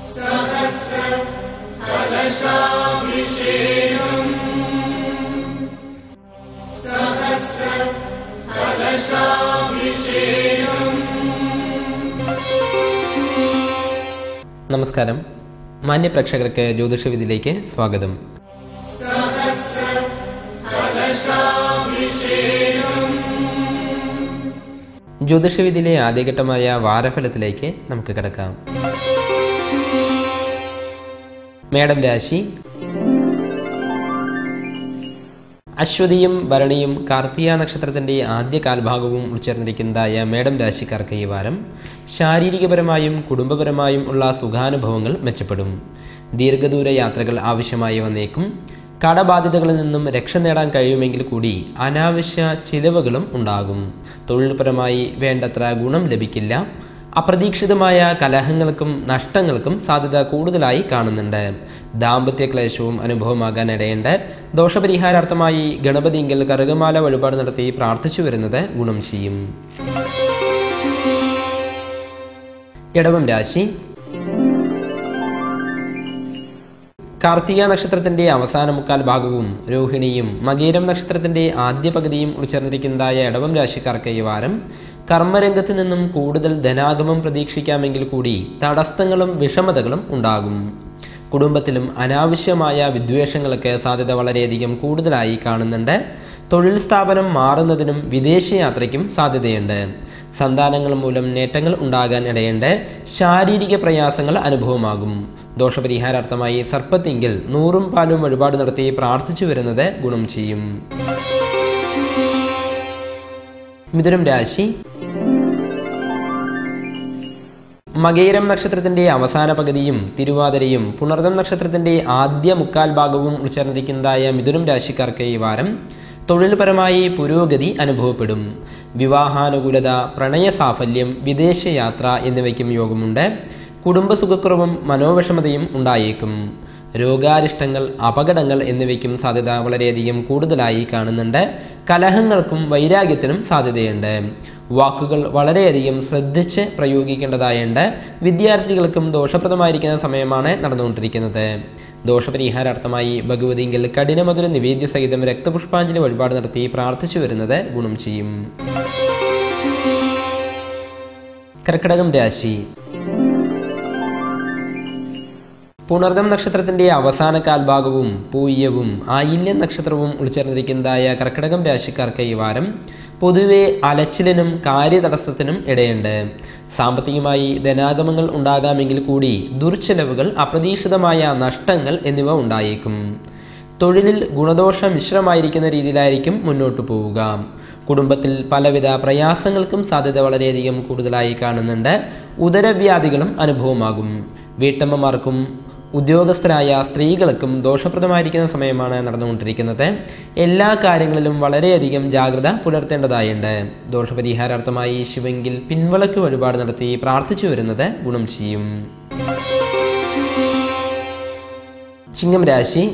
നമസ്കാരം മാന്യ പ്രേക്ഷകർക്ക് ജ്യോതിഷവിധിയിലേക്ക് സ്വാഗതം ജ്യോതിഷവിധിയിലെ ആദ്യഘട്ടമായ വാരഫലത്തിലേക്ക് നമുക്ക് കിടക്കാം മേഡം രാശി അശ്വതിയും ഭരണിയും കാർത്തിക നക്ഷത്രത്തിൻ്റെ ആദ്യ കാൽഭാഗവും ഉൾച്ചേർന്നിരിക്കുന്നതായ മേഡം രാശിക്കാർക്ക് ഈ വാരം ശാരീരികപരമായും കുടുംബപരമായും ഉള്ള സുഖാനുഭവങ്ങൾ മെച്ചപ്പെടും ദീർഘദൂര യാത്രകൾ ആവശ്യമായി വന്നേക്കും കടബാധ്യതകളിൽ നിന്നും രക്ഷ നേടാൻ കഴിയുമെങ്കിൽ കൂടി അനാവശ്യ ചിലവുകളും ഉണ്ടാകും തൊഴിൽപരമായി വേണ്ടത്ര ഗുണം ലഭിക്കില്ല അപ്രതീക്ഷിതമായ കലഹങ്ങൾക്കും നഷ്ടങ്ങൾക്കും സാധ്യത കൂടുതലായി കാണുന്നുണ്ട് ദാമ്പത്യ ക്ലേശവും അനുഭവമാകാൻ ഇടയുണ്ട് ദോഷപരിഹാരാർത്ഥമായി ഗണപതിങ്കൽ കറുകമാല വഴിപാട് നടത്തി പ്രാർത്ഥിച്ചു വരുന്നത് ഗുണം ചെയ്യും ഇടവം രാശി കാർത്തിക നക്ഷത്രത്തിന്റെ അവസാന മുക്കാൽ ഭാഗവും രോഹിണിയും മകീരം നക്ഷത്രത്തിന്റെ ആദ്യ പകുതിയും ഉൾച്ചേർന്നിരിക്കുന്നതായ ഇടവം രാശിക്കാർക്ക് ഈ വാരം കർമ്മരംഗത്ത് നിന്നും കൂടുതൽ ധനാഗമം പ്രതീക്ഷിക്കാമെങ്കിൽ കൂടി തടസ്സങ്ങളും വിഷമതകളും ഉണ്ടാകും കുടുംബത്തിലും അനാവശ്യമായ വിദ്വേഷങ്ങൾക്ക് സാധ്യത വളരെയധികം കൂടുതലായി കാണുന്നുണ്ട് തൊഴിൽ സ്ഥാപനം മാറുന്നതിനും വിദേശയാത്രയ്ക്കും സാധ്യതയുണ്ട് സന്താനങ്ങൾ മൂലം നേട്ടങ്ങൾ ഉണ്ടാകാൻ ഇടയുണ്ട് ശാരീരിക പ്രയാസങ്ങൾ അനുഭവമാകും ദോഷപരിഹാരാർത്ഥമായി സർപ്പത്തിങ്കിൽ നൂറും പാലും വഴിപാട് നടത്തി പ്രാർത്ഥിച്ചു വരുന്നത് ഗുണം ചെയ്യും മിഥുനം രാശി മകേരം നക്ഷത്രത്തിന്റെ അവസാന പകുതിയും തിരുവാതിരയും പുണർദം നക്ഷത്രത്തിന്റെ ആദ്യ മുക്കാൽ ഭാഗവും ഉൾച്ചേർന്നിരിക്കുന്നതായ മിഥുനം രാശിക്കാർക്ക് ഈ വാരം തൊഴിൽപരമായി പുരോഗതി അനുഭവപ്പെടും വിവാഹാനുകൂലത പ്രണയ സാഫല്യം വിദേശയാത്ര എന്നിവയ്ക്കും യോഗമുണ്ട് കുടുംബസുഖക്കുറവും മനോവിഷമതയും ഉണ്ടായേക്കും രോഗാരിഷ്ടങ്ങൾ അപകടങ്ങൾ എന്നിവയ്ക്കും സാധ്യത വളരെയധികം കൂടുതലായി കാണുന്നുണ്ട് കലഹങ്ങൾക്കും വൈരാഗ്യത്തിനും സാധ്യതയുണ്ട് വാക്കുകൾ വളരെയധികം ശ്രദ്ധിച്ച് പ്രയോഗിക്കേണ്ടതായുണ്ട് വിദ്യാർത്ഥികൾക്കും ദോഷപ്രദമായിരിക്കുന്ന സമയമാണ് നടന്നുകൊണ്ടിരിക്കുന്നത് ദോഷപരിഹാരാർത്ഥമായി ഭഗവതിങ്കിൽ കഠിനമധുര നിവേദ്യ സഹിതം രക്തപുഷ്പാഞ്ജലി വഴിപാട് നടത്തി പ്രാർത്ഥിച്ചു വരുന്നത് ഗുണം ചെയ്യും കർക്കിടകം രാശി പുണർദം നക്ഷത്രത്തിന്റെ അവസാന കാൽഭാഗവും പൂയ്യവും ആയില്യം നക്ഷത്രവും ഉൾച്ചേർന്നിരിക്കുന്നതായ കർക്കിടകം രാശിക്കാർക്ക് ഈ വാരം പൊതുവെ അലച്ചിലിനും കാര്യതടസ്സത്തിനും ഇടയുണ്ട് സാമ്പത്തികമായി ധനാഗമങ്ങൾ ഉണ്ടാകാമെങ്കിൽ കൂടി ദുർച്ചെലവുകൾ അപ്രതീക്ഷിതമായ നഷ്ടങ്ങൾ എന്നിവ ഉണ്ടായേക്കും തൊഴിലിൽ ഗുണദോഷ മിശ്രമായിരിക്കുന്ന രീതിയിലായിരിക്കും മുന്നോട്ട് പോവുക കുടുംബത്തിൽ പലവിധ പ്രയാസങ്ങൾക്കും സാധ്യത വളരെയധികം കൂടുതലായി കാണുന്നുണ്ട് ഉദരവ്യാധികളും അനുഭവമാകും വീട്ടമ്മമാർക്കും ഉദ്യോഗസ്ഥരായ സ്ത്രീകൾക്കും ദോഷപ്രദമായിരിക്കുന്ന സമയമാണ് നടന്നുകൊണ്ടിരിക്കുന്നത് എല്ലാ കാര്യങ്ങളിലും വളരെയധികം ജാഗ്രത പുലർത്തേണ്ടതായുണ്ട് ദോഷപരിഹാരാർത്ഥമായി ശിവങ്കിൽ പിൻവളക്ക് വഴിപാട് നടത്തി പ്രാർത്ഥിച്ചു വരുന്നത് ഗുണം ചെയ്യും ചിങ്ങം രാശി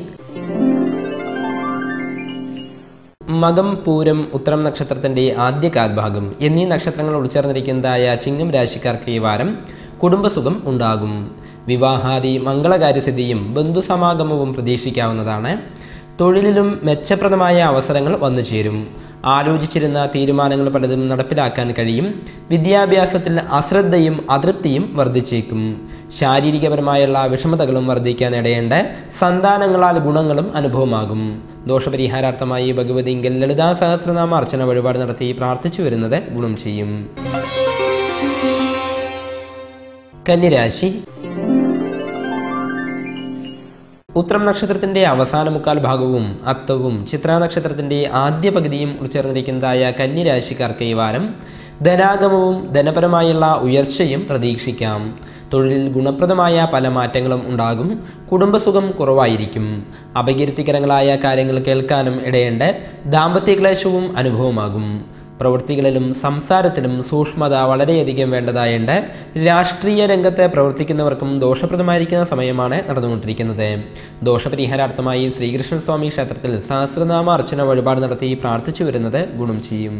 മകം പൂരം ഉത്തരം നക്ഷത്രത്തിന്റെ ആദ്യ കാൽഭാഗം എന്നീ നക്ഷത്രങ്ങൾ ഉൾച്ചേർന്നിരിക്കുന്നതായ ചിങ്ങം രാശിക്കാർക്ക് ഈ വാരം കുടുംബസുഖം ഉണ്ടാകും വിവാഹാദി മംഗളകാര്യസിദ്ധിയും ബന്ധുസമാഗമവും പ്രതീക്ഷിക്കാവുന്നതാണ് തൊഴിലിലും മെച്ചപ്രദമായ അവസരങ്ങൾ വന്നു ചേരും ആലോചിച്ചിരുന്ന തീരുമാനങ്ങൾ പലതും നടപ്പിലാക്കാൻ കഴിയും വിദ്യാഭ്യാസത്തിൽ അശ്രദ്ധയും അതൃപ്തിയും വർദ്ധിച്ചേക്കും ശാരീരികപരമായുള്ള വിഷമതകളും വർദ്ധിക്കാൻ ഇടയുണ്ട് സന്താനങ്ങളാൽ ഗുണങ്ങളും അനുഭവമാകും ദോഷപരിഹാരാർത്ഥമായി ഭഗവതിങ്കൽ ലളിതാ സഹസ്രനാമ അർച്ചന വഴിപാട് നടത്തി പ്രാർത്ഥിച്ചു വരുന്നത് ഗുണം ചെയ്യും കന്യരാശി ഉത്രം നക്ഷത്രത്തിന്റെ അവസാന മുക്കാൽ ഭാഗവും അത്തവും ചിത്ര നക്ഷത്രത്തിന്റെ ആദ്യ പകുതിയും ഉൾച്ചേർന്നിരിക്കുന്നതായ കന്യരാശിക്കാർക്ക് ഈ വാരം ധനാഗമവും ധനപരമായുള്ള ഉയർച്ചയും പ്രതീക്ഷിക്കാം തൊഴിലിൽ ഗുണപ്രദമായ പല മാറ്റങ്ങളും ഉണ്ടാകും കുടുംബസുഖം കുറവായിരിക്കും അപകീർത്തികരങ്ങളായ കാര്യങ്ങൾ കേൾക്കാനും ഇടയുണ്ട് ദാമ്പത്യ ക്ലേശവും അനുഭവമാകും പ്രവൃത്തികളിലും സംസാരത്തിലും സൂക്ഷ്മത വളരെയധികം വേണ്ടതായുണ്ട് രാഷ്ട്രീയ രംഗത്ത് പ്രവർത്തിക്കുന്നവർക്കും ദോഷപ്രദമായിരിക്കുന്ന സമയമാണ് നടന്നുകൊണ്ടിരിക്കുന്നത് ദോഷപരിഹാരാർത്ഥമായി ശ്രീകൃഷ്ണ സ്വാമി ക്ഷേത്രത്തിൽ സഹസ്രനാമ അർച്ചന വഴിപാട് നടത്തി പ്രാർത്ഥിച്ചു വരുന്നത് ഗുണം ചെയ്യും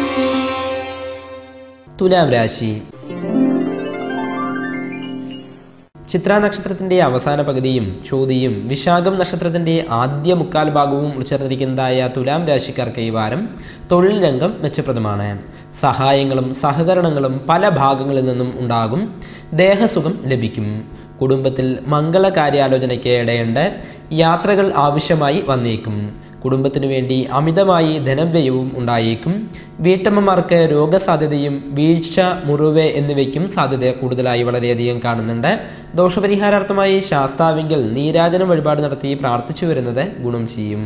തുലാം രാശി ചിത്ര നക്ഷത്രത്തിൻ്റെ അവസാന പകുതിയും ചോതിയും വിശാഖം നക്ഷത്രത്തിൻ്റെ ആദ്യ മുക്കാൽ ഭാഗവും ഉൾച്ചേർന്നിരിക്കുന്നതായ തുലാം രാശിക്കാർക്ക് ഈ വാരം തൊഴിൽ രംഗം മെച്ചപ്രദമാണ് സഹായങ്ങളും സഹകരണങ്ങളും പല ഭാഗങ്ങളിൽ നിന്നും ഉണ്ടാകും ദേഹസുഖം ലഭിക്കും കുടുംബത്തിൽ മംഗള കാര്യാലോചനയ്ക്ക് ഇടയുണ്ട് യാത്രകൾ ആവശ്യമായി വന്നേക്കും കുടുംബത്തിനു വേണ്ടി അമിതമായി ധനവ്യയവും ഉണ്ടായേക്കും വീട്ടമ്മമാർക്ക് രോഗസാധ്യതയും വീഴ്ച മുറിവ് എന്നിവയ്ക്കും സാധ്യത കൂടുതലായി വളരെയധികം കാണുന്നുണ്ട് ദോഷപരിഹാരാർത്ഥമായി ശാസ്താവിങ്കിൽ നീരാജനം വഴിപാട് നടത്തി പ്രാർത്ഥിച്ചു വരുന്നത് ഗുണം ചെയ്യും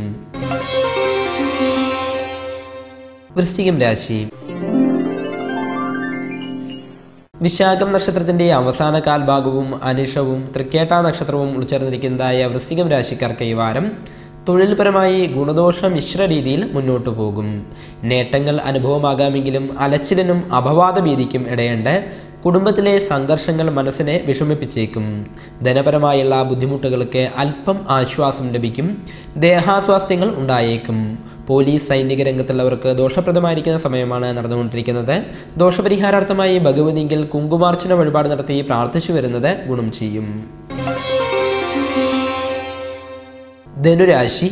വൃശ്ചികം രാശി വിശാഖം നക്ഷത്രത്തിന്റെ അവസാന കാൽഭാഗവും അനിഷവും തൃക്കേട്ട നക്ഷത്രവും ഉൾച്ചേർന്നിരിക്കുന്നതായ വൃശ്ചികം രാശിക്കാർക്ക് ഈ വാരം തൊഴിൽപരമായി ഗുണദോഷ മിശ്ര രീതിയിൽ മുന്നോട്ടു പോകും നേട്ടങ്ങൾ അനുഭവമാകാമെങ്കിലും അലച്ചിലിനും അപവാദ ഭീതിക്കും ഇടയുണ്ട് കുടുംബത്തിലെ സംഘർഷങ്ങൾ മനസ്സിനെ വിഷമിപ്പിച്ചേക്കും ധനപരമായുള്ള ബുദ്ധിമുട്ടുകൾക്ക് അല്പം ആശ്വാസം ലഭിക്കും ദേഹാസ്വാസ്ഥ്യങ്ങൾ ഉണ്ടായേക്കും പോലീസ് സൈനിക രംഗത്തുള്ളവർക്ക് ദോഷപ്രദമായിരിക്കുന്ന സമയമാണ് നടന്നുകൊണ്ടിരിക്കുന്നത് ദോഷപരിഹാരാർത്ഥമായി ഭഗവതിങ്കിൽ കുങ്കുമാർച്ചന വഴിപാട് നടത്തി പ്രാർത്ഥിച്ചു വരുന്നത് ഗുണം ചെയ്യും ധനുരാശി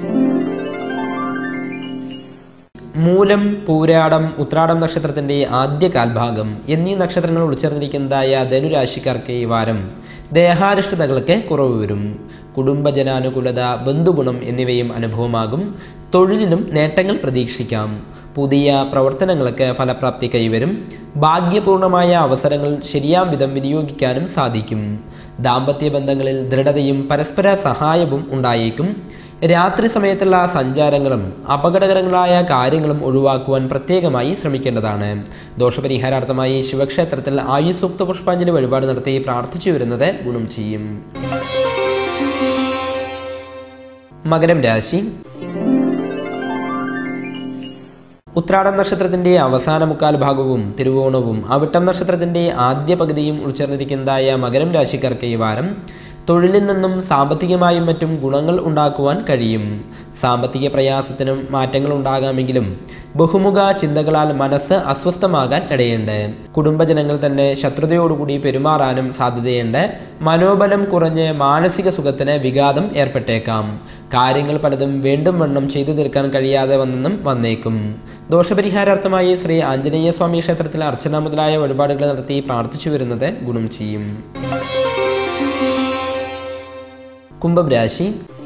മൂലം പൂരാടം ഉത്രാടം നക്ഷത്രത്തിൻ്റെ ആദ്യ കാൽഭാഗം എന്നീ നക്ഷത്രങ്ങൾ ഉൾച്ചേർന്നിരിക്കുന്നതായ ധനുരാശിക്കാർക്ക് ഈ വാരം ദേഹാരിഷ്ടതകൾക്ക് കുറവ് വരും കുടുംബജനാനുകൂലത ബന്ധുഗുണം എന്നിവയും അനുഭവമാകും തൊഴിലിലും നേട്ടങ്ങൾ പ്രതീക്ഷിക്കാം പുതിയ പ്രവർത്തനങ്ങൾക്ക് ഫലപ്രാപ്തി കൈവരും ഭാഗ്യപൂർണമായ അവസരങ്ങൾ ശരിയാം വിധം വിനിയോഗിക്കാനും സാധിക്കും ദാമ്പത്യ ബന്ധങ്ങളിൽ ദൃഢതയും പരസ്പര സഹായവും ഉണ്ടായേക്കും രാത്രി സമയത്തുള്ള സഞ്ചാരങ്ങളും അപകടകരങ്ങളായ കാര്യങ്ങളും ഒഴിവാക്കുവാൻ പ്രത്യേകമായി ശ്രമിക്കേണ്ടതാണ് ദോഷപരിഹാരാർത്ഥമായി ശിവക്ഷേത്രത്തിൽ ആയുസൂക്ത പുഷ്പാഞ്ജലി വഴിപാട് നടത്തി പ്രാർത്ഥിച്ചു വരുന്നത് ഗുണം ചെയ്യും മകരം രാശി ഉത്രാടം നക്ഷത്രത്തിന്റെ അവസാന മുക്കാൽ ഭാഗവും തിരുവോണവും അവിട്ടം നക്ഷത്രത്തിന്റെ ആദ്യ പകുതിയും ഉൾച്ചേർന്നിരിക്കുന്നതായ മകരം രാശിക്കാർക്ക് ഈ വാരം തൊഴിലിൽ നിന്നും സാമ്പത്തികമായും മറ്റും ഗുണങ്ങൾ ഉണ്ടാക്കുവാൻ കഴിയും സാമ്പത്തിക പ്രയാസത്തിനും മാറ്റങ്ങൾ ഉണ്ടാകാമെങ്കിലും ബഹുമുഖ ചിന്തകളാൽ മനസ്സ് അസ്വസ്ഥമാകാൻ ഇടയുണ്ട് കുടുംബജനങ്ങൾ തന്നെ ശത്രുതയോടുകൂടി പെരുമാറാനും സാധ്യതയുണ്ട് മനോബലം കുറഞ്ഞ് മാനസിക സുഖത്തിന് വിഘാതം ഏർപ്പെട്ടേക്കാം കാര്യങ്ങൾ പലതും വേണ്ടും വണ്ണം ചെയ്തു തീർക്കാൻ കഴിയാതെ വന്നെന്നും വന്നേക്കും ദോഷപരിഹാരാർത്ഥമായി ശ്രീ ആഞ്ജനേയ സ്വാമി ക്ഷേത്രത്തിൽ അർച്ചന മുതലായ വഴിപാടുകൾ നടത്തി പ്രാർത്ഥിച്ചു വരുന്നത് ഗുണം ചെയ്യും കുംഭം രാശി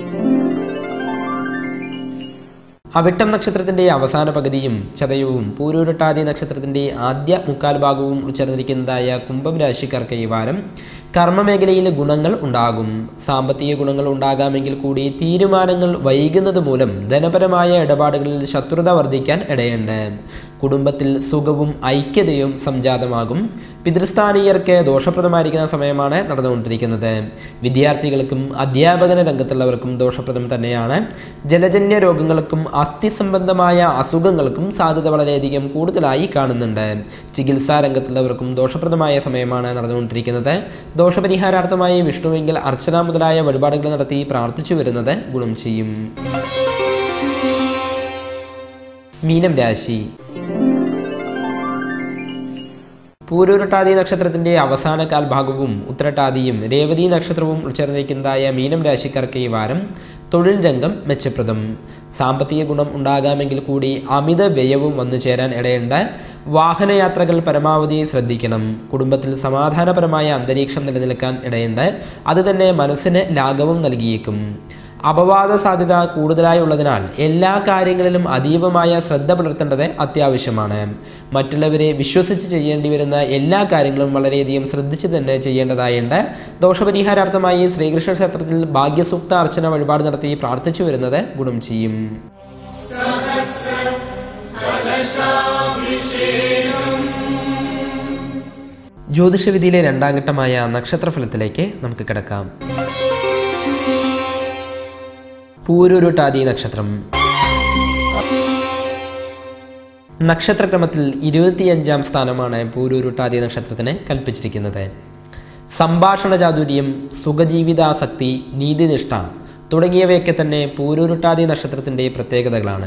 അവിട്ടം നക്ഷത്രത്തിന്റെ അവസാന പകുതിയും ചതയവും പൂരൂരട്ടാതി നക്ഷത്രത്തിന്റെ ആദ്യ മുക്കാൽ ഭാഗവും ഉൾച്ചേർന്നിരിക്കുന്നതായ കുംഭം രാശിക്കാർക്ക് ഈ വാരം കർമ്മമേഖലയിൽ ഗുണങ്ങൾ ഉണ്ടാകും സാമ്പത്തിക ഗുണങ്ങൾ ഉണ്ടാകാമെങ്കിൽ കൂടി തീരുമാനങ്ങൾ വൈകുന്നത് മൂലം ധനപരമായ ഇടപാടുകളിൽ ശത്രുത വർദ്ധിക്കാൻ ഇടയുണ്ട് കുടുംബത്തിൽ സുഖവും ഐക്യതയും സംജാതമാകും പിതൃസ്ഥാനീയർക്ക് ദോഷപ്രദമായിരിക്കുന്ന സമയമാണ് നടന്നുകൊണ്ടിരിക്കുന്നത് വിദ്യാർത്ഥികൾക്കും അധ്യാപകന രംഗത്തുള്ളവർക്കും ദോഷപ്രദം തന്നെയാണ് ജലജന്യ രോഗങ്ങൾക്കും അസ്ഥി സംബന്ധമായ അസുഖങ്ങൾക്കും സാധ്യത വളരെയധികം കൂടുതലായി കാണുന്നുണ്ട് ചികിത്സാ രംഗത്തുള്ളവർക്കും ദോഷപ്രദമായ സമയമാണ് നടന്നുകൊണ്ടിരിക്കുന്നത് ദോഷപരിഹാരാർത്ഥമായി വിഷ്ണുവെങ്കിൽ അർച്ചന മുതലായ വഴിപാടുകൾ നടത്തി പ്രാർത്ഥിച്ചു വരുന്നത് ഗുണം ചെയ്യും മീനം രാശി പൂരൂരട്ടാതി നക്ഷത്രത്തിന്റെ അവസാന കാൽഭാഗവും ഉത്രട്ടാതിയും രേവതി നക്ഷത്രവും ഉൾച്ചേർന്നിരിക്കുന്നതായ മീനം രാശിക്കാർക്ക് ഈ വാരം തൊഴിൽ രംഗം മെച്ചപ്രദം സാമ്പത്തിക ഗുണം ഉണ്ടാകാമെങ്കിൽ കൂടി അമിത വ്യയവും വന്നു ചേരാൻ ഇടയുണ്ട് വാഹനയാത്രകൾ പരമാവധി ശ്രദ്ധിക്കണം കുടുംബത്തിൽ സമാധാനപരമായ അന്തരീക്ഷം നിലനിൽക്കാൻ ഇടയുണ്ട് അത് തന്നെ മനസ്സിന് ലാഘവം നൽകിയേക്കും അപവാദ സാധ്യത കൂടുതലായി ഉള്ളതിനാൽ എല്ലാ കാര്യങ്ങളിലും അതീവമായ ശ്രദ്ധ പുലർത്തേണ്ടത് അത്യാവശ്യമാണ് മറ്റുള്ളവരെ വിശ്വസിച്ച് ചെയ്യേണ്ടി വരുന്ന എല്ലാ കാര്യങ്ങളും വളരെയധികം ശ്രദ്ധിച്ച് തന്നെ ചെയ്യേണ്ടതായുണ്ട് ദോഷപരിഹാരാർത്ഥമായി ശ്രീകൃഷ്ണ ക്ഷേത്രത്തിൽ ഭാഗ്യസൂക്ത അർച്ചന വഴിപാട് നടത്തി പ്രാർത്ഥിച്ചു വരുന്നത് ഗുണം ചെയ്യും ജ്യോതിഷവിധിയിലെ രണ്ടാം ഘട്ടമായ നക്ഷത്രഫലത്തിലേക്ക് നമുക്ക് കിടക്കാം പൂരുരുട്ടാതി നക്ഷത്രം നക്ഷത്രക്രമത്തിൽ ഇരുപത്തിയഞ്ചാം സ്ഥാനമാണ് പൂരുരുട്ടാതി നക്ഷത്രത്തിന് കൽപ്പിച്ചിരിക്കുന്നത് സംഭാഷണ ചാതുര്യം സുഖജീവിതാസക്തി നീതിനിഷ്ഠ തുടങ്ങിയവയൊക്കെ തന്നെ പൂരുരുട്ടാതി നക്ഷത്രത്തിൻ്റെ പ്രത്യേകതകളാണ്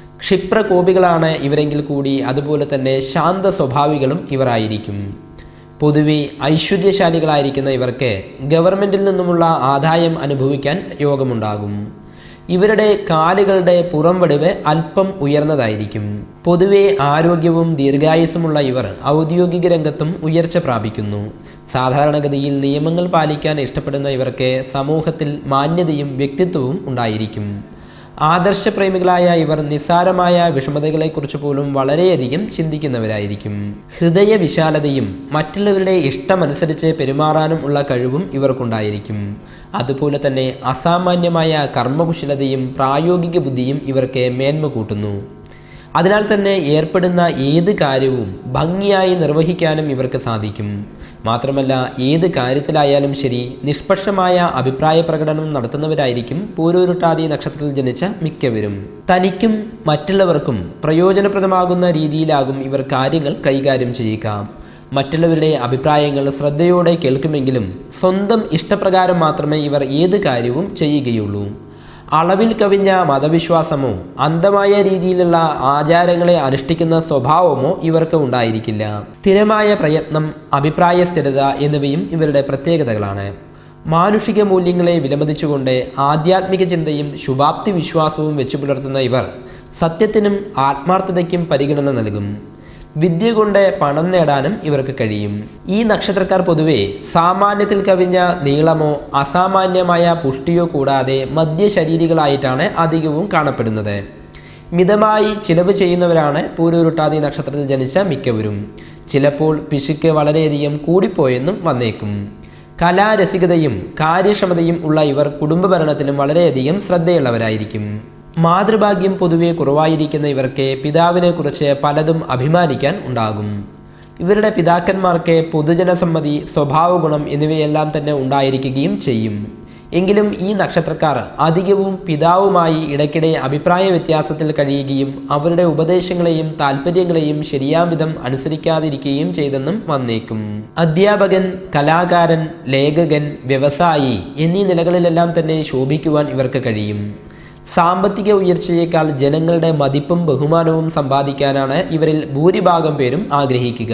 ക്ഷിപ്രകോപികളാണ് ഇവരെങ്കിൽ കൂടി അതുപോലെ തന്നെ ശാന്ത സ്വഭാവികളും ഇവരായിരിക്കും പൊതുവെ ഐശ്വര്യശാലികളായിരിക്കുന്ന ഇവർക്ക് ഗവൺമെൻറ്റിൽ നിന്നുമുള്ള ആദായം അനുഭവിക്കാൻ യോഗമുണ്ടാകും ഇവരുടെ കാലുകളുടെ പുറം വടിവ് അല്പം ഉയർന്നതായിരിക്കും പൊതുവെ ആരോഗ്യവും ദീർഘായുസ്സുമുള്ള ഇവർ ഔദ്യോഗിക രംഗത്തും ഉയർച്ച പ്രാപിക്കുന്നു സാധാരണഗതിയിൽ നിയമങ്ങൾ പാലിക്കാൻ ഇഷ്ടപ്പെടുന്ന ഇവർക്ക് സമൂഹത്തിൽ മാന്യതയും വ്യക്തിത്വവും ഉണ്ടായിരിക്കും ആദർശപ്രേമികളായ ഇവർ നിസ്സാരമായ വിഷമതകളെക്കുറിച്ച് പോലും വളരെയധികം ചിന്തിക്കുന്നവരായിരിക്കും ഹൃദയ വിശാലതയും മറ്റുള്ളവരുടെ ഇഷ്ടമനുസരിച്ച് പെരുമാറാനും ഉള്ള കഴിവും ഇവർക്കുണ്ടായിരിക്കും അതുപോലെ തന്നെ അസാമാന്യമായ കർമ്മകുശലതയും പ്രായോഗിക ബുദ്ധിയും ഇവർക്ക് മേന്മ കൂട്ടുന്നു അതിനാൽ തന്നെ ഏർപ്പെടുന്ന ഏത് കാര്യവും ഭംഗിയായി നിർവഹിക്കാനും ഇവർക്ക് സാധിക്കും മാത്രമല്ല ഏത് കാര്യത്തിലായാലും ശരി നിഷ്പക്ഷമായ അഭിപ്രായ പ്രകടനം നടത്തുന്നവരായിരിക്കും പൂരൂരുട്ടാതി നക്ഷത്രത്തിൽ ജനിച്ച മിക്കവരും തനിക്കും മറ്റുള്ളവർക്കും പ്രയോജനപ്രദമാകുന്ന രീതിയിലാകും ഇവർ കാര്യങ്ങൾ കൈകാര്യം ചെയ്യുക മറ്റുള്ളവരുടെ അഭിപ്രായങ്ങൾ ശ്രദ്ധയോടെ കേൾക്കുമെങ്കിലും സ്വന്തം ഇഷ്ടപ്രകാരം മാത്രമേ ഇവർ ഏത് കാര്യവും ചെയ്യുകയുള്ളൂ അളവിൽ കവിഞ്ഞ മതവിശ്വാസമോ അന്ധമായ രീതിയിലുള്ള ആചാരങ്ങളെ അനുഷ്ഠിക്കുന്ന സ്വഭാവമോ ഇവർക്ക് ഉണ്ടായിരിക്കില്ല സ്ഥിരമായ പ്രയത്നം അഭിപ്രായ സ്ഥിരത എന്നിവയും ഇവരുടെ പ്രത്യേകതകളാണ് മാനുഷിക മൂല്യങ്ങളെ വിലമതിച്ചുകൊണ്ട് ആധ്യാത്മിക ചിന്തയും ശുഭാപ്തി വിശ്വാസവും വെച്ചു പുലർത്തുന്ന ഇവർ സത്യത്തിനും ആത്മാർത്ഥതയ്ക്കും പരിഗണന നൽകും വിദ്യ കൊണ്ട് പണം നേടാനും ഇവർക്ക് കഴിയും ഈ നക്ഷത്രക്കാർ പൊതുവെ സാമാന്യത്തിൽ കവിഞ്ഞ നീളമോ അസാമാന്യമായ പുഷ്ടിയോ കൂടാതെ മധ്യശരീരികളായിട്ടാണ് അധികവും കാണപ്പെടുന്നത് മിതമായി ചിലവ് ചെയ്യുന്നവരാണ് പൂരൂരുട്ടാതി നക്ഷത്രത്തിൽ ജനിച്ച മിക്കവരും ചിലപ്പോൾ പിശുക്ക് വളരെയധികം കൂടിപ്പോയെന്നും വന്നേക്കും കലാരസികതയും കാര്യക്ഷമതയും ഉള്ള ഇവർ കുടുംബഭരണത്തിലും വളരെയധികം ശ്രദ്ധയുള്ളവരായിരിക്കും മാതൃഭാഗ്യം പൊതുവെ കുറവായിരിക്കുന്ന ഇവർക്ക് പിതാവിനെക്കുറിച്ച് പലതും അഭിമാനിക്കാൻ ഉണ്ടാകും ഇവരുടെ പിതാക്കന്മാർക്ക് പൊതുജനസമ്മതി സ്വഭാവ ഗുണം എന്നിവയെല്ലാം തന്നെ ഉണ്ടായിരിക്കുകയും ചെയ്യും എങ്കിലും ഈ നക്ഷത്രക്കാർ അധികവും പിതാവുമായി ഇടയ്ക്കിടെ അഭിപ്രായ വ്യത്യാസത്തിൽ കഴിയുകയും അവരുടെ ഉപദേശങ്ങളെയും താല്പര്യങ്ങളെയും ശരിയാവിധം അനുസരിക്കാതിരിക്കുകയും ചെയ്തെന്നും വന്നേക്കും അധ്യാപകൻ കലാകാരൻ ലേഖകൻ വ്യവസായി എന്നീ നിലകളിലെല്ലാം തന്നെ ശോഭിക്കുവാൻ ഇവർക്ക് കഴിയും സാമ്പത്തിക ഉയർച്ചയേക്കാൾ ജനങ്ങളുടെ മതിപ്പും ബഹുമാനവും സമ്പാദിക്കാനാണ് ഇവരിൽ ഭൂരിഭാഗം പേരും ആഗ്രഹിക്കുക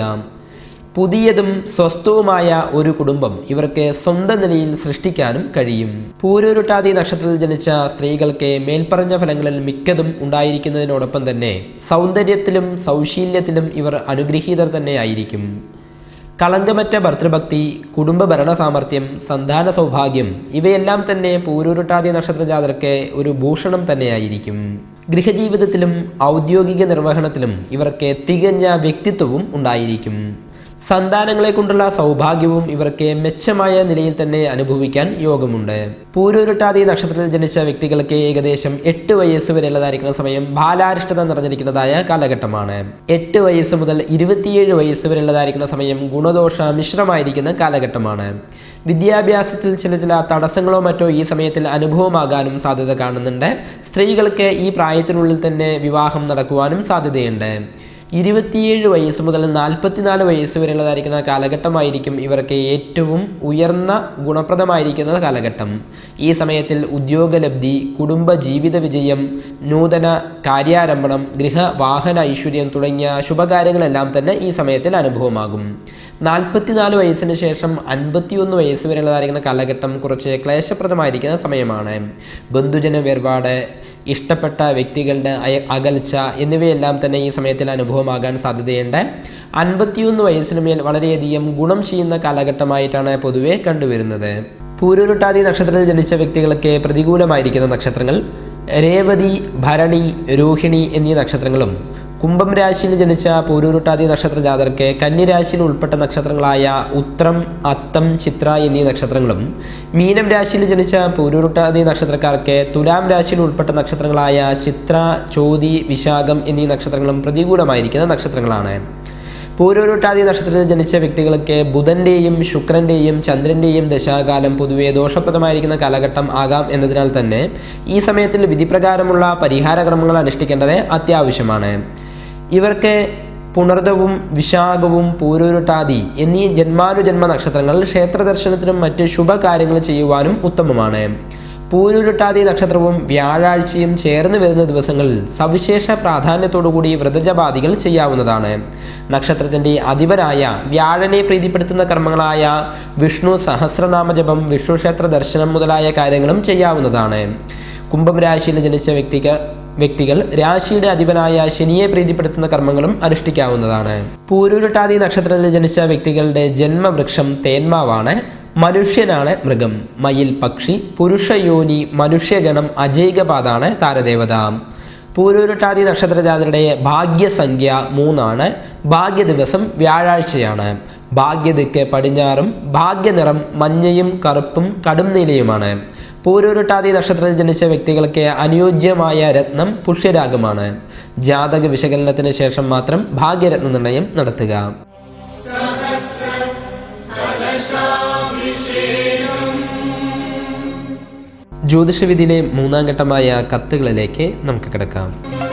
പുതിയതും സ്വസ്ഥവുമായ ഒരു കുടുംബം ഇവർക്ക് സ്വന്തം നിലയിൽ സൃഷ്ടിക്കാനും കഴിയും പൂരൂരുട്ടാതി നക്ഷത്രത്തിൽ ജനിച്ച സ്ത്രീകൾക്ക് മേൽപ്പറഞ്ഞ ഫലങ്ങളിൽ മിക്കതും ഉണ്ടായിരിക്കുന്നതിനോടൊപ്പം തന്നെ സൗന്ദര്യത്തിലും സൗശീല്യത്തിലും ഇവർ അനുഗ്രഹീതർ തന്നെയായിരിക്കും കളങ്കമറ്റ ഭർത്തൃഭക്തി കുടുംബ ഭരണ സാമർഥ്യം സന്താന സൗഭാഗ്യം ഇവയെല്ലാം തന്നെ പൂരൂരുട്ടാതി നക്ഷത്ര ജാതർക്ക് ഒരു ഭൂഷണം തന്നെയായിരിക്കും ഗൃഹജീവിതത്തിലും ഔദ്യോഗിക നിർവഹണത്തിലും ഇവർക്ക് തികഞ്ഞ വ്യക്തിത്വവും ഉണ്ടായിരിക്കും സന്താനങ്ങളെ കൊണ്ടുള്ള സൗഭാഗ്യവും ഇവർക്ക് മെച്ചമായ നിലയിൽ തന്നെ അനുഭവിക്കാൻ യോഗമുണ്ട് പൂരൂരുട്ടാതി നക്ഷത്രത്തിൽ ജനിച്ച വ്യക്തികൾക്ക് ഏകദേശം എട്ട് വയസ്സ് വരെയുള്ളതായിരിക്കുന്ന സമയം ബാലാരിഷ്ടത നിറഞ്ഞിരിക്കുന്നതായ കാലഘട്ടമാണ് എട്ട് വയസ്സ് മുതൽ ഇരുപത്തിയേഴ് വയസ്സ് വരെയുള്ളതായിരിക്കുന്ന സമയം ഗുണദോഷ മിശ്രമായിരിക്കുന്ന കാലഘട്ടമാണ് വിദ്യാഭ്യാസത്തിൽ ചില ചില തടസ്സങ്ങളോ മറ്റോ ഈ സമയത്തിൽ അനുഭവമാകാനും സാധ്യത കാണുന്നുണ്ട് സ്ത്രീകൾക്ക് ഈ പ്രായത്തിനുള്ളിൽ തന്നെ വിവാഹം നടക്കുവാനും സാധ്യതയുണ്ട് ഇരുപത്തിയേഴ് വയസ്സ് മുതൽ നാൽപ്പത്തിനാല് വയസ്സ് വരെയുള്ളതായിരിക്കുന്ന കാലഘട്ടമായിരിക്കും ഇവർക്ക് ഏറ്റവും ഉയർന്ന ഗുണപ്രദമായിരിക്കുന്ന കാലഘട്ടം ഈ സമയത്തിൽ ഉദ്യോഗലബ്ധി കുടുംബ ജീവിത വിജയം നൂതന കാര്യാരംഭണം ഗൃഹ വാഹന ഐശ്വര്യം തുടങ്ങിയ ശുഭകാര്യങ്ങളെല്ലാം തന്നെ ഈ സമയത്തിൽ അനുഭവമാകും നാൽപ്പത്തിനാല് വയസ്സിന് ശേഷം അൻപത്തിയൊന്ന് വയസ്സ് വരെയുള്ളതായിരിക്കുന്ന കാലഘട്ടം കുറച്ച് ക്ലേശപ്രദമായിരിക്കുന്ന സമയമാണ് ബന്ധുജന വേർപാട് ഇഷ്ടപ്പെട്ട വ്യക്തികളുടെ അയ അകൽച്ച എന്നിവയെല്ലാം തന്നെ ഈ സമയത്തിൽ അനുഭവമാകാൻ സാധ്യതയുണ്ട് അൻപത്തിയൊന്ന് വയസ്സിന് മേൽ വളരെയധികം ഗുണം ചെയ്യുന്ന കാലഘട്ടമായിട്ടാണ് പൊതുവെ കണ്ടുവരുന്നത് പൂരുരുട്ടാതി നക്ഷത്രത്തിൽ ജനിച്ച വ്യക്തികൾക്ക് പ്രതികൂലമായിരിക്കുന്ന നക്ഷത്രങ്ങൾ രേവതി ഭരണി രോഹിണി എന്നീ നക്ഷത്രങ്ങളും കുംഭം രാശിയിൽ ജനിച്ച പൂരൂരുട്ടാതി നക്ഷത്ര ജാതർക്ക് കന്യരാശിയിൽ ഉൾപ്പെട്ട നക്ഷത്രങ്ങളായ ഉത്രം അത്തം ചിത്ര എന്നീ നക്ഷത്രങ്ങളും മീനം രാശിയിൽ ജനിച്ച പൂരൂരുട്ടാതി നക്ഷത്രക്കാർക്ക് തുലാം രാശിയിൽ ഉൾപ്പെട്ട നക്ഷത്രങ്ങളായ ചിത്ര ചോതി വിശാഖം എന്നീ നക്ഷത്രങ്ങളും പ്രതികൂലമായിരിക്കുന്ന നക്ഷത്രങ്ങളാണ് പൂരോരുട്ടാതി നക്ഷത്രത്തിൽ ജനിച്ച വ്യക്തികൾക്ക് ബുധൻ്റെയും ശുക്രൻ്റെയും ചന്ദ്രൻ്റെയും ദശാകാലം പൊതുവെ ദോഷപ്രദമായിരിക്കുന്ന കാലഘട്ടം ആകാം എന്നതിനാൽ തന്നെ ഈ സമയത്തിൽ വിധിപ്രകാരമുള്ള പരിഹാരക്രമങ്ങൾ അനുഷ്ഠിക്കേണ്ടത് അത്യാവശ്യമാണ് ഇവർക്ക് പുണർദവും വിശാഖവും പൂരൂരുട്ടാതി എന്നീ ജന്മാനുജന്മ നക്ഷത്രങ്ങൾ ക്ഷേത്ര ദർശനത്തിനും മറ്റ് ശുഭകാര്യങ്ങൾ ചെയ്യുവാനും ഉത്തമമാണ് പൂരുരുട്ടാതി നക്ഷത്രവും വ്യാഴാഴ്ചയും ചേർന്ന് വരുന്ന ദിവസങ്ങളിൽ സവിശേഷ പ്രാധാന്യത്തോടുകൂടി വ്രതജപാദികൾ ചെയ്യാവുന്നതാണ് നക്ഷത്രത്തിൻ്റെ അധിപനായ വ്യാഴനെ പ്രീതിപ്പെടുത്തുന്ന കർമ്മങ്ങളായ വിഷ്ണു സഹസ്രനാമ ജപം വിഷ്ണു ക്ഷേത്ര ദർശനം മുതലായ കാര്യങ്ങളും ചെയ്യാവുന്നതാണ് കുംഭം രാശിയിൽ ജനിച്ച വ്യക്തിക്ക് വ്യക്തികൾ രാശിയുടെ അധിപനായ ശനിയെ പ്രീതിപ്പെടുത്തുന്ന കർമ്മങ്ങളും അനുഷ്ഠിക്കാവുന്നതാണ് പൂരുരുട്ടാതി നക്ഷത്രത്തിൽ ജനിച്ച വ്യക്തികളുടെ ജന്മവൃക്ഷം തേന്മാവാണ് മനുഷ്യനാണ് മൃഗം മയിൽ പക്ഷി പുരുഷയോനി മനുഷ്യഗണം അജൈകപാതാണ് താരദേവത പൂരൂരുട്ടാതി നക്ഷത്രജാതരുടെ ഭാഗ്യസംഖ്യ മൂന്നാണ് ഭാഗ്യ ദിവസം വ്യാഴാഴ്ചയാണ് ഭാഗ്യദിക്ക് പടിഞ്ഞാറും ഭാഗ്യനിറം മഞ്ഞയും കറുപ്പും കടും നീലയുമാണ് പൂരൂരുട്ടാതി നക്ഷത്രത്തിൽ ജനിച്ച വ്യക്തികൾക്ക് അനുയോജ്യമായ രത്നം പുഷ്യരാഗമാണ് ജാതക വിശകലനത്തിന് ശേഷം മാത്രം ഭാഗ്യരത്ന നിർണയം നടത്തുക ജ്യോതിഷവിധിയിലെ മൂന്നാം ഘട്ടമായ കത്തുകളിലേക്ക് നമുക്ക് കിടക്കാം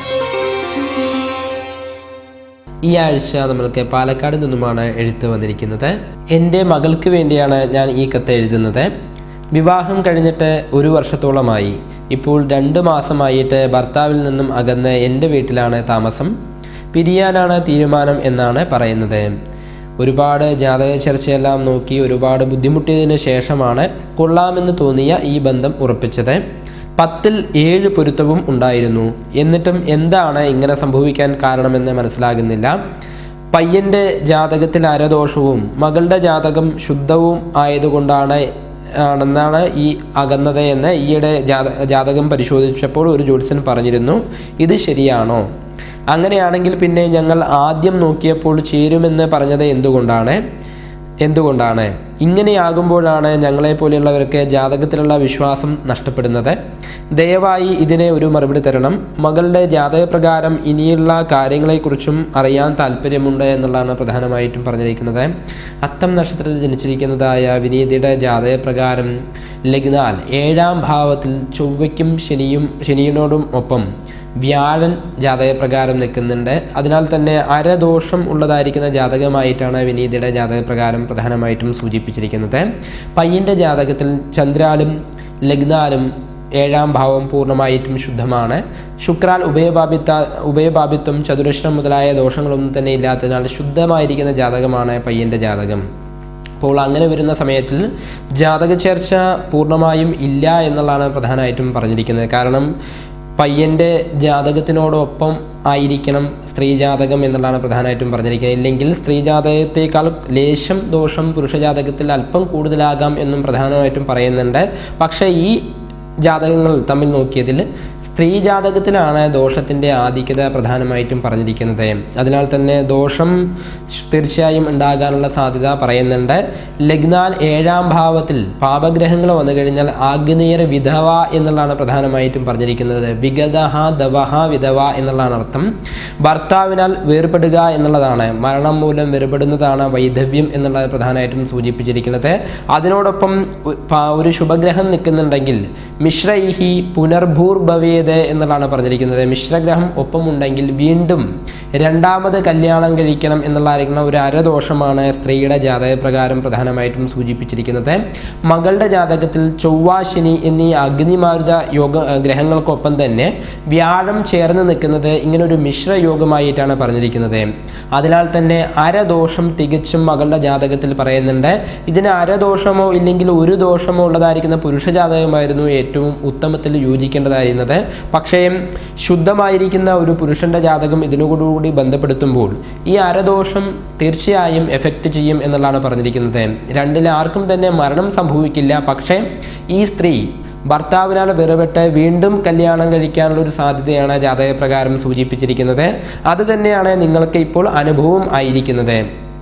ഈ ആഴ്ച നമ്മൾക്ക് പാലക്കാട് നിന്നുമാണ് എഴുത്ത് വന്നിരിക്കുന്നത് എൻ്റെ മകൾക്ക് വേണ്ടിയാണ് ഞാൻ ഈ കത്ത് എഴുതുന്നത് വിവാഹം കഴിഞ്ഞിട്ട് ഒരു വർഷത്തോളമായി ഇപ്പോൾ രണ്ട് മാസമായിട്ട് ഭർത്താവിൽ നിന്നും അകന്ന് എൻ്റെ വീട്ടിലാണ് താമസം പിരിയാനാണ് തീരുമാനം എന്നാണ് പറയുന്നത് ഒരുപാട് ജാതക ചർച്ചയെല്ലാം നോക്കി ഒരുപാട് ബുദ്ധിമുട്ടിയതിന് ശേഷമാണ് കൊള്ളാമെന്ന് തോന്നിയ ഈ ബന്ധം ഉറപ്പിച്ചത് പത്തിൽ ഏഴ് പൊരുത്തവും ഉണ്ടായിരുന്നു എന്നിട്ടും എന്താണ് ഇങ്ങനെ സംഭവിക്കാൻ കാരണമെന്ന് മനസ്സിലാകുന്നില്ല പയ്യൻ്റെ ജാതകത്തിൽ അരദോഷവും മകളുടെ ജാതകം ശുദ്ധവും ആയതുകൊണ്ടാണ് ആണെന്നാണ് ഈ അകന്നത് എന്ന് ഈയിടെ ജാത ജാതകം പരിശോധിച്ചപ്പോൾ ഒരു ജ്യോത്സ്യൻ പറഞ്ഞിരുന്നു ഇത് ശരിയാണോ അങ്ങനെയാണെങ്കിൽ പിന്നെ ഞങ്ങൾ ആദ്യം നോക്കിയപ്പോൾ ചേരുമെന്ന് പറഞ്ഞത് എന്തുകൊണ്ടാണ് എന്തുകൊണ്ടാണ് ഇങ്ങനെയാകുമ്പോഴാണ് ഞങ്ങളെപ്പോലെയുള്ളവർക്ക് ജാതകത്തിലുള്ള വിശ്വാസം നഷ്ടപ്പെടുന്നത് ദയവായി ഇതിനെ ഒരു മറുപടി തരണം മകളുടെ ജാതകപ്രകാരം ഇനിയുള്ള കാര്യങ്ങളെക്കുറിച്ചും അറിയാൻ താല്പര്യമുണ്ട് എന്നുള്ളതാണ് പ്രധാനമായിട്ടും പറഞ്ഞിരിക്കുന്നത് അത്തം നക്ഷത്രത്തിൽ ജനിച്ചിരിക്കുന്നതായ വിനീതിയുടെ ജാതകപ്രകാരം ലഗ്നാൽ ഏഴാം ഭാവത്തിൽ ചൊവ്വയ്ക്കും ശനിയും ശനിയിനോടും ഒപ്പം വ്യാഴൻ ജാതകപ്രകാരം നിൽക്കുന്നുണ്ട് അതിനാൽ തന്നെ അരദോഷം ഉള്ളതായിരിക്കുന്ന ജാതകമായിട്ടാണ് വിനീതിയുടെ ജാതകപ്രകാരം പ്രധാനമായിട്ടും സൂചിപ്പിച്ചിരിക്കുന്നത് പയ്യൻ്റെ ജാതകത്തിൽ ചന്ദ്രാലും ലഗ്നാലും ഏഴാം ഭാവം പൂർണ്ണമായിട്ടും ശുദ്ധമാണ് ശുക്രാൽ ഉഭയഭാപിത്ത ഉഭയഭാപിത്വം ചതുരശ്രം മുതലായ ദോഷങ്ങളൊന്നും തന്നെ ഇല്ലാത്തതിനാൽ ശുദ്ധമായിരിക്കുന്ന ജാതകമാണ് പയ്യൻ്റെ ജാതകം അപ്പോൾ അങ്ങനെ വരുന്ന സമയത്തിൽ ജാതക ചേർച്ച പൂർണ്ണമായും ഇല്ല എന്നുള്ളതാണ് പ്രധാനമായിട്ടും പറഞ്ഞിരിക്കുന്നത് കാരണം പയ്യൻ്റെ ജാതകത്തിനോടൊപ്പം ആയിരിക്കണം സ്ത്രീ ജാതകം എന്നുള്ളതാണ് പ്രധാനമായിട്ടും പറഞ്ഞിരിക്കുന്നത് ഇല്ലെങ്കിൽ സ്ത്രീ ജാതകത്തേക്കാൾ ലേശം ദോഷം പുരുഷ ജാതകത്തിൽ അല്പം കൂടുതലാകാം എന്നും പ്രധാനമായിട്ടും പറയുന്നുണ്ട് പക്ഷേ ഈ ജാതകങ്ങൾ തമ്മിൽ നോക്കിയതിൽ സ്ത്രീ ജാതകത്തിലാണ് ദോഷത്തിൻ്റെ ആധിക്യത പ്രധാനമായിട്ടും പറഞ്ഞിരിക്കുന്നത് അതിനാൽ തന്നെ ദോഷം തീർച്ചയായും ഉണ്ടാകാനുള്ള സാധ്യത പറയുന്നുണ്ട് ലഗ്നാൽ ഏഴാം ഭാവത്തിൽ പാപഗ്രഹങ്ങൾ വന്നു കഴിഞ്ഞാൽ ആഗ്നേയർ വിധവ എന്നുള്ളതാണ് പ്രധാനമായിട്ടും പറഞ്ഞിരിക്കുന്നത് വിഗതഹ ദവഹ വിധവ എന്നുള്ളതാണ് അർത്ഥം ഭർത്താവിനാൽ വേർപെടുക എന്നുള്ളതാണ് മരണം മൂലം വേർപെടുന്നതാണ് വൈധവ്യം എന്നുള്ളത് പ്രധാനമായിട്ടും സൂചിപ്പിച്ചിരിക്കുന്നത് അതിനോടൊപ്പം ഒ- പ- ഒരു ശുഭഗ്രഹം നിൽക്കുന്നുണ്ടെങ്കിൽ മിശ്രൈഹി പുനർഭൂർഭവേത് എന്നുള്ളതാണ് പറഞ്ഞിരിക്കുന്നത് മിശ്രഗ്രഹം ഒപ്പമുണ്ടെങ്കിൽ വീണ്ടും രണ്ടാമത് കല്യാണം കഴിക്കണം എന്നുള്ളതായിരിക്കുന്ന ഒരു അരദോഷമാണ് സ്ത്രീയുടെ ജാതകപ്രകാരം പ്രധാനമായിട്ടും സൂചിപ്പിച്ചിരിക്കുന്നത് മകളുടെ ജാതകത്തിൽ ചൊവ്വ ശനി എന്നീ അഗ്നിമാരുത യോഗ ഗ്രഹങ്ങൾക്കൊപ്പം തന്നെ വ്യാഴം ചേർന്ന് നിൽക്കുന്നത് ഇങ്ങനൊരു മിശ്ര യോഗമായിട്ടാണ് പറഞ്ഞിരിക്കുന്നത് അതിനാൽ തന്നെ അരദോഷം തികച്ചും മകളുടെ ജാതകത്തിൽ പറയുന്നുണ്ട് ഇതിന് അരദോഷമോ ഇല്ലെങ്കിൽ ഒരു ദോഷമോ ഉള്ളതായിരിക്കുന്ന പുരുഷ ജാതകമായിരുന്നു ഏറ്റവും ഉത്തമത്തിൽ യോജിക്കേണ്ടതായിരുന്നത് പക്ഷേ ശുദ്ധമായിരിക്കുന്ന ഒരു പുരുഷന്റെ ജാതകം ഇതിനോടുകൂടി ബന്ധപ്പെടുത്തുമ്പോൾ ഈ അരദോഷം തീർച്ചയായും എഫക്റ്റ് ചെയ്യും എന്നുള്ളതാണ് പറഞ്ഞിരിക്കുന്നത് രണ്ടിൽ ആർക്കും തന്നെ മരണം സംഭവിക്കില്ല പക്ഷേ ഈ സ്ത്രീ ഭർത്താവിനാൽ വേർപെട്ട് വീണ്ടും കല്യാണം കഴിക്കാനുള്ള ഒരു സാധ്യതയാണ് ജാതകപ്രകാരം സൂചിപ്പിച്ചിരിക്കുന്നത് അത് തന്നെയാണ് നിങ്ങൾക്ക് ഇപ്പോൾ അനുഭവം ആയിരിക്കുന്നത്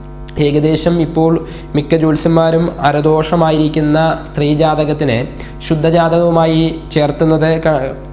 ഏകദേശം ഇപ്പോൾ മിക്ക ജ്യോത്സ്യന്മാരും അരദോഷമായിരിക്കുന്ന സ്ത്രീ ജാതകത്തിനെ ശുദ്ധജാതകവുമായി ചേർത്തുന്നത് ക-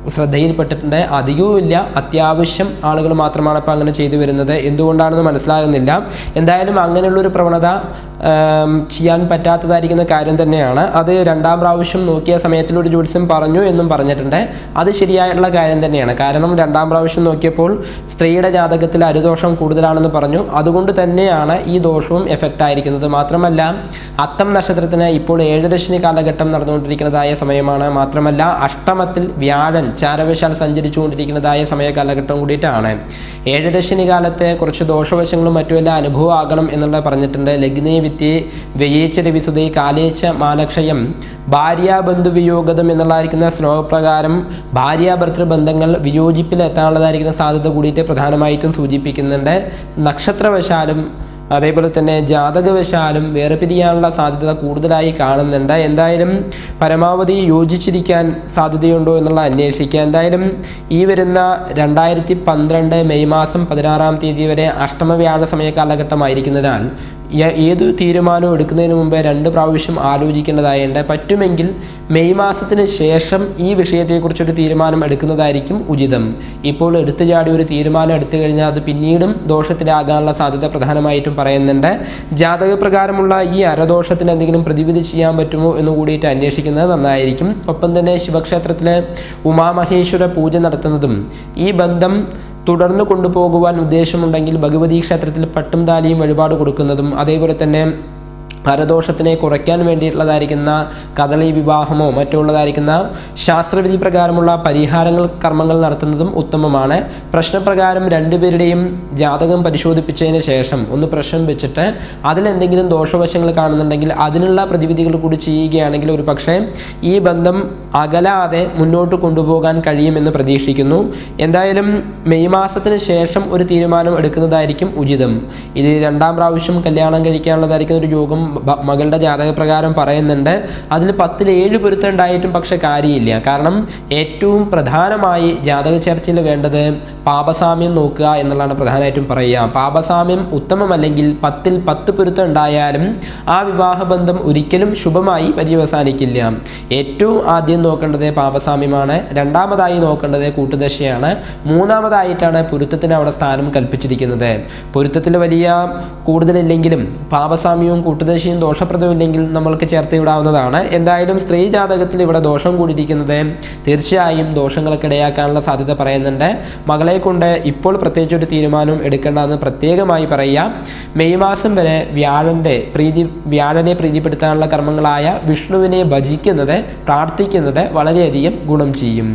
ശ്രദ്ധയിൽപ്പെട്ടിട്ടുണ്ട് അധികവുമില്ല അത്യാവശ്യം ആളുകൾ മാത്രമാണ് ഇപ്പോൾ അങ്ങനെ ചെയ്തു വരുന്നത് എന്തുകൊണ്ടാണെന്ന് മനസ്സിലാകുന്നില്ല എന്തായാലും അങ്ങനെയുള്ളൊരു പ്രവണത ആം, ചെയ്യാൻ പറ്റാത്തതായിരിക്കുന്ന കാര്യം തന്നെയാണ് അത് രണ്ടാം പ്രാവശ്യം നോക്കിയ സമയത്തിലൊരു ജ്യോത്സ്യം പറഞ്ഞു എന്നും പറഞ്ഞിട്ടുണ്ട് അത് ശരിയായിട്ടുള്ള കാര്യം തന്നെയാണ് കാരണം രണ്ടാം പ്രാവശ്യം നോക്കിയപ്പോൾ സ്ത്രീയുടെ ജാതകത്തിൽ അരുദോഷം കൂടുതലാണെന്ന് പറഞ്ഞു അതുകൊണ്ട് തന്നെയാണ് ഈ ദോഷവും എഫക്റ്റ് ആയിരിക്കുന്നത് മാത്രമല്ല അത്തം നക്ഷത്രത്തിന് ഇപ്പോൾ ഏഴരശ്ശിനി കാലഘട്ടം നടന്നുകൊണ്ടിരിക്കുന്നതായ സമയമാണ് മാത്രമല്ല അഷ്ടമത്തിൽ വ്യാഴൻ ചാരവശാൽ സഞ്ചരിച്ചുകൊണ്ടിരിക്കുന്നതായ സമയ കാലഘട്ടം കൂടിയിട്ടാണ് ഏഴരശ്ശിനി കാലത്തെ കുറച്ച് ദോഷവശങ്ങളും മറ്റുമെല്ലാം അനുഭവമാകണം എന്നുള്ള പറഞ്ഞിട്ടുണ്ട് ലഗ്നേ വിത്തി വ്യയേച്ച വിസുതേ കാലേച്ച മാനക്ഷയം ഭാര്യാബന്ധു വിയോഗതം എന്നുള്ളതായിരിക്കുന്ന ശ്ലോകപ്രകാരം ഭാര്യാഭർത്തൃ ബന്ധങ്ങൾ വിയോജിപ്പിലെത്താനുള്ളതായിരിക്കുന്ന സാധ്യത കൂടിയിട്ട് പ്രധാനമായിട്ടും സൂചിപ്പിക്കുന്നുണ്ട് നക്ഷത്രവശാലും അതേപോലെ തന്നെ ജാതകവശാലും വേർപിരിയാനുള്ള സാധ്യത കൂടുതലായി കാണുന്നുണ്ട് എന്തായാലും പരമാവധി യോജിച്ചിരിക്കാൻ സാധ്യതയുണ്ടോ എന്നുള്ള അന്വേഷിക്കുക എന്തായാലും ഈ വരുന്ന രണ്ടായിരത്തി പന്ത്രണ്ട് മെയ് മാസം പതിനാറാം തീയതി വരെ അഷ്ടമവ്യാഴ സമയ കാലഘട്ടമായിരിക്കുന്നതിനാൽ ഏ- ഏതു തീരുമാനവും എടുക്കുന്നതിന് മുമ്പ് രണ്ട് പ്രാവശ്യം ആലോചിക്കേണ്ടതായുണ്ട് പറ്റുമെങ്കിൽ മെയ് മാസത്തിന് ശേഷം ഈ വിഷയത്തെക്കുറിച്ചൊരു തീരുമാനം എടുക്കുന്നതായിരിക്കും ഉചിതം ഇപ്പോൾ എടുത്തു ചാടി ഒരു തീരുമാനം എടുത്തു കഴിഞ്ഞാൽ അത് പിന്നീടും ദോഷത്തിലാകാനുള്ള സാധ്യത പ്രധാനമായിട്ടും പറയുന്നുണ്ട് ജാതകപ്രകാരമുള്ള ഈ അരദോഷത്തിന് എന്തെങ്കിലും പ്രതിവിധി ചെയ്യാൻ പറ്റുമോ എന്ന് കൂടിയിട്ട് അന്വേഷിക്കുന്നത് നന്നായിരിക്കും ഒപ്പം തന്നെ ശിവക്ഷേത്രത്തിലെ ഉമാമഹേശ്വര പൂജ നടത്തുന്നതും ഈ ബന്ധം തുടർന്ന് കൊണ്ടുപോകുവാൻ ഉദ്ദേശമുണ്ടെങ്കിൽ ഭഗവതി ക്ഷേത്രത്തിൽ പട്ടും താലിയും വഴിപാട് കൊടുക്കുന്നതും അതേപോലെ തന്നെ പരദോഷത്തിനെ കുറയ്ക്കാൻ വേണ്ടിയിട്ടുള്ളതായിരിക്കുന്ന കദളി വിവാഹമോ മറ്റുള്ളതായിരിക്കുന്ന ശാസ്ത്രവിധി പ്രകാരമുള്ള പരിഹാരങ്ങൾ കർമ്മങ്ങൾ നടത്തുന്നതും ഉത്തമമാണ് പ്രശ്നപ്രകാരം രണ്ടുപേരുടെയും ജാതകം പരിശോധിപ്പിച്ചതിന് ശേഷം ഒന്ന് പ്രശ്നം വെച്ചിട്ട് അതിലെന്തെങ്കിലും ദോഷവശങ്ങൾ കാണുന്നുണ്ടെങ്കിൽ അതിനുള്ള പ്രതിവിധികൾ കൂടി ചെയ്യുകയാണെങ്കിൽ ഒരു പക്ഷേ ഈ ബന്ധം അകലാതെ മുന്നോട്ട് കൊണ്ടുപോകാൻ കഴിയുമെന്ന് പ്രതീക്ഷിക്കുന്നു എന്തായാലും മെയ് മാസത്തിന് ശേഷം ഒരു തീരുമാനം എടുക്കുന്നതായിരിക്കും ഉചിതം ഇത് രണ്ടാം പ്രാവശ്യം കല്യാണം കഴിക്കാനുള്ളതായിരിക്കും ഒരു യോഗം ബ- മകളുടെ ജാതകപ്രകാരം പറയുന്നുണ്ട് അതിൽ പത്തിൽ ഏഴ് പൊരുത്തം ഉണ്ടായിട്ടും പക്ഷെ കാര്യമില്ല കാരണം ഏറ്റവും പ്രധാനമായി ജാതക ചർച്ചയിൽ വേണ്ടത് പാപസാമ്യം നോക്കുക എന്നുള്ളതാണ് പ്രധാനമായിട്ടും പറയുക പാപസാമ്യം ഉത്തമമല്ലെങ്കിൽ പത്തിൽ പത്ത് പൊരുത്തം ഉണ്ടായാലും ആ വിവാഹബന്ധം ഒരിക്കലും ശുഭമായി പര്യവസാനിക്കില്ല ഏറ്റവും ആദ്യം നോക്കേണ്ടത് പാപസാമ്യമാണ് രണ്ടാമതായി നോക്കേണ്ടത് കൂട്ടുദശയാണ് മൂന്നാമതായിട്ടാണ് പൊരുത്തത്തിന് അവിടെ സ്ഥാനം കൽപ്പിച്ചിരിക്കുന്നത് പൊരുത്തത്തിൽ വലിയ കൂടുതലില്ലെങ്കിലും പാപസാമ്യവും കൂട്ടുദശയും ദോഷപ്രദമില്ലെങ്കിൽ നമ്മൾക്ക് ചേർത്ത് വിടാവുന്നതാണ് എന്തായാലും സ്ത്രീ ജാതകത്തിൽ ഇവിടെ ദോഷം കൂടിയിരിക്കുന്നത് തീർച്ചയായും ദോഷങ്ങൾക്ക് ഇടയാക്കാനുള്ള സാധ്യത പറയുന്നുണ്ട് മകളെ കൊണ്ട് ഇപ്പോൾ പ്രത്യേകിച്ച് ഒരു തീരുമാനം എടുക്കേണ്ടതെന്ന് പ്രത്യേകമായി പറയാം മെയ് മാസം വരെ വ്യാഴൻ്റെ പ്രീതി വ്യാഴനെ പ്രീതിപ്പെടുത്താനുള്ള കർമ്മങ്ങളായ വിഷ്ണുവിനെ ഭജിക്കുന്നത് പ്രാർത്ഥിക്കുന്നത് വളരെയധികം ഗുണം ചെയ്യും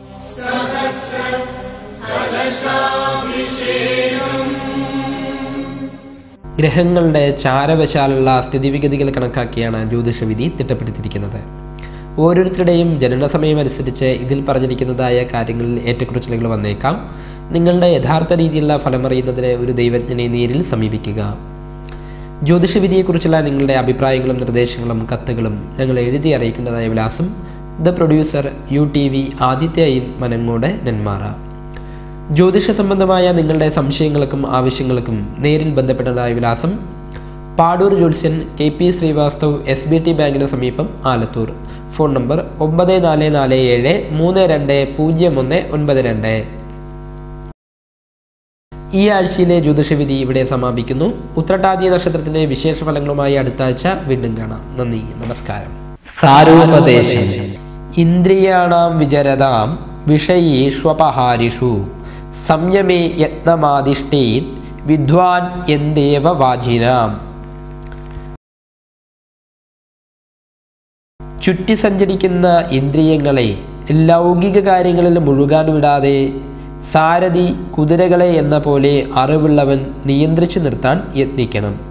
ഗ്രഹങ്ങളുടെ ചാരവശാലുള്ള സ്ഥിതിവിഗതികൾ കണക്കാക്കിയാണ് ജ്യോതിഷവിധി തിട്ടപ്പെടുത്തിയിരിക്കുന്നത് ഓരോരുത്തരുടെയും ജനന സമയം അനുസരിച്ച് ഇതിൽ പറഞ്ഞിരിക്കുന്നതായ കാര്യങ്ങളിൽ ഏറ്റക്കുറച്ചിലുകൾ വന്നേക്കാം നിങ്ങളുടെ യഥാർത്ഥ രീതിയിലുള്ള ഫലമറിയുന്നതിന് ഒരു ദൈവജ്ഞനെ നേരിൽ സമീപിക്കുക ജ്യോതിഷവിധിയെക്കുറിച്ചുള്ള നിങ്ങളുടെ അഭിപ്രായങ്ങളും നിർദ്ദേശങ്ങളും കത്തുകളും ഞങ്ങൾ എഴുതി അറിയിക്കേണ്ടതായ വിലാസം the producer U T V Adithya in Manangode Nenmara ജ്യോതിഷ സംബന്ധമായ നിങ്ങളുടെ സംശയങ്ങൾക്കും ആവശ്യങ്ങൾക്കും നേരിൽ ബന്ധപ്പെട്ടതായ വിലാസം പാടൂർ ജ്യോത്സ്യൻ K P Srivastav S B T ബാങ്കിന് സമീപം ആലത്തൂർ ഫോൺ നമ്പർ ഒമ്പത് നാല് നാല് ഏഴ് മൂന്ന് രണ്ട് പൂജ്യം ഒന്ന് ഒൻപത് രണ്ട് ഈ ആഴ്ചയിലെ ജ്യോതിഷവിധി ഇവിടെ സമാപിക്കുന്നു ഉത്രട്ടാതി നക്ഷത്രത്തിന്റെ വിശേഷ ഫലങ്ങളുമായി അടുത്ത ആഴ്ച വീണ്ടും കാണാം നന്ദി നമസ്കാരം സാരോപദേശം ഇന്ദ്രിയാണാം വിചരതാം വിഷയേഷ്വപഹാരിഷു സംയമേ യത്നമാദിഷ്ടേത് വിദ്വാൻ എന്തേവ വാചിനാം ചുറ്റി സഞ്ചരിക്കുന്ന ഇന്ദ്രിയങ്ങളെ ലൗകിക കാര്യങ്ങളിൽ മുഴുകാൻ വിടാതെ സാരഥി കുതിരകളെ എന്ന പോലെ അറിവുള്ളവൻ നിയന്ത്രിച്ചു നിർത്താൻ യത്നിക്കണം